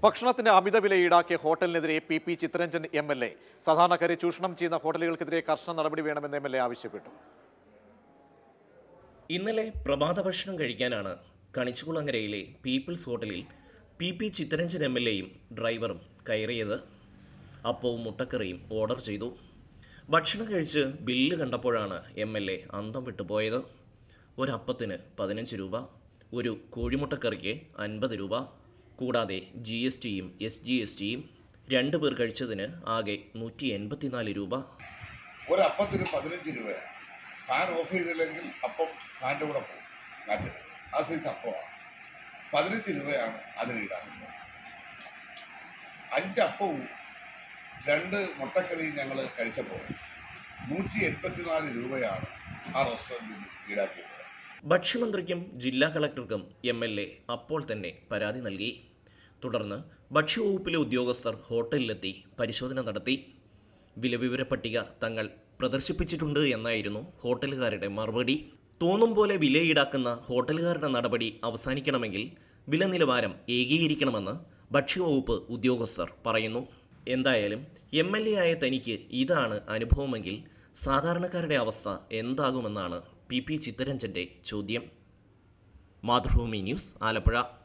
ഭക്ഷണത്തിന് അമിത വില ഈടാക്കിയ ഹോട്ടലിനെതിരെ P P Chittaranjan M L A സാധാരണക്കാരെ ചൂഷണം ചെയ്യുന്ന ഹോട്ടലുകൾക്കെതിരെ കർശന നടപടി വേണമെന്ന് എം എൽ എ ആവശ്യപ്പെട്ടു ഇന്നലെ പ്രഭാത ഭക്ഷണം കഴിക്കാനാണ് കണിച്ചുകുളങ്ങരയിലെ പീപ്പിൾസ് ഹോട്ടലിൽ P P Chittaranjan M L എയും ഡ്രൈവറും കയറിയത് അപ്പവും മുട്ടക്കറിയും ഓർഡർ ചെയ്തു ഭക്ഷണം കഴിച്ച് ബില്ല് കണ്ടപ്പോഴാണ് എം എൽ എ അന്തം വിട്ടു പോയത് ഒരപ്പത്തിന് പതിനഞ്ച് രൂപ ഒരു കോഴിമുട്ടക്കറിക്ക് അൻപത് രൂപ കൂടാതെ ജി എസ് ടിയും എസ് ജി എസ് ടിയും രണ്ട് പേർ കഴിച്ചതിന് ആകെ നൂറ്റി എൺപത്തിനാല് രൂപ ഒരപ്പത്തിന് പതിനഞ്ച് രൂപയാണ് ഫാൻ ഓഫ് ചെയ്തില്ലെങ്കിൽ അപ്പം ഫാൻ്റെ കൂടെ പോകും കാറ്റ് ആ സൈസ് അപ്പമാണ് പതിനഞ്ച് രൂപയാണ് അതിന് ഈടാക്കുന്നത് അഞ്ച് അപ്പവും രണ്ട് മുട്ടക്കറിയും ഞങ്ങൾ കഴിച്ചപ്പോൾ നൂറ്റി എൺപത്തിനാല് രൂപയാണ് ആ റെസ്റ്റോറൻറ്റിൽ ഈടാക്കിയത് ഭക്ഷ്യമന്ത്രിക്കും ജില്ലാ കളക്ടർക്കും എം എൽ എ അപ്പോൾ തന്നെ പരാതി നൽകി തുടർന്ന് ഭക്ഷ്യവകുപ്പിലെ ഉദ്യോഗസ്ഥർ ഹോട്ടലിലെത്തി പരിശോധന നടത്തി വിലവിവര പട്ടിക തങ്ങൾ പ്രദർശിപ്പിച്ചിട്ടുണ്ട് എന്നായിരുന്നു ഹോട്ടലുകാരുടെ മറുപടി തോന്നും പോലെ വില ഈടാക്കുന്ന ഹോട്ടലുകാരുടെ നടപടി അവസാനിക്കണമെങ്കിൽ വില നിലവാരം ഏകീകരിക്കണമെന്ന് ഭക്ഷ്യവകുപ്പ് ഉദ്യോഗസ്ഥർ പറയുന്നു എന്തായാലും എം എൽ എ ആയ തനിക്ക് ഇതാണ് അനുഭവമെങ്കിൽ സാധാരണക്കാരുടെ അവസ്ഥ എന്താകുമെന്നാണ് പി പി ചിത്തരഞ്ജൻ്റെ ചോദ്യം മാതൃഭൂമി ന്യൂസ് ആലപ്പുഴ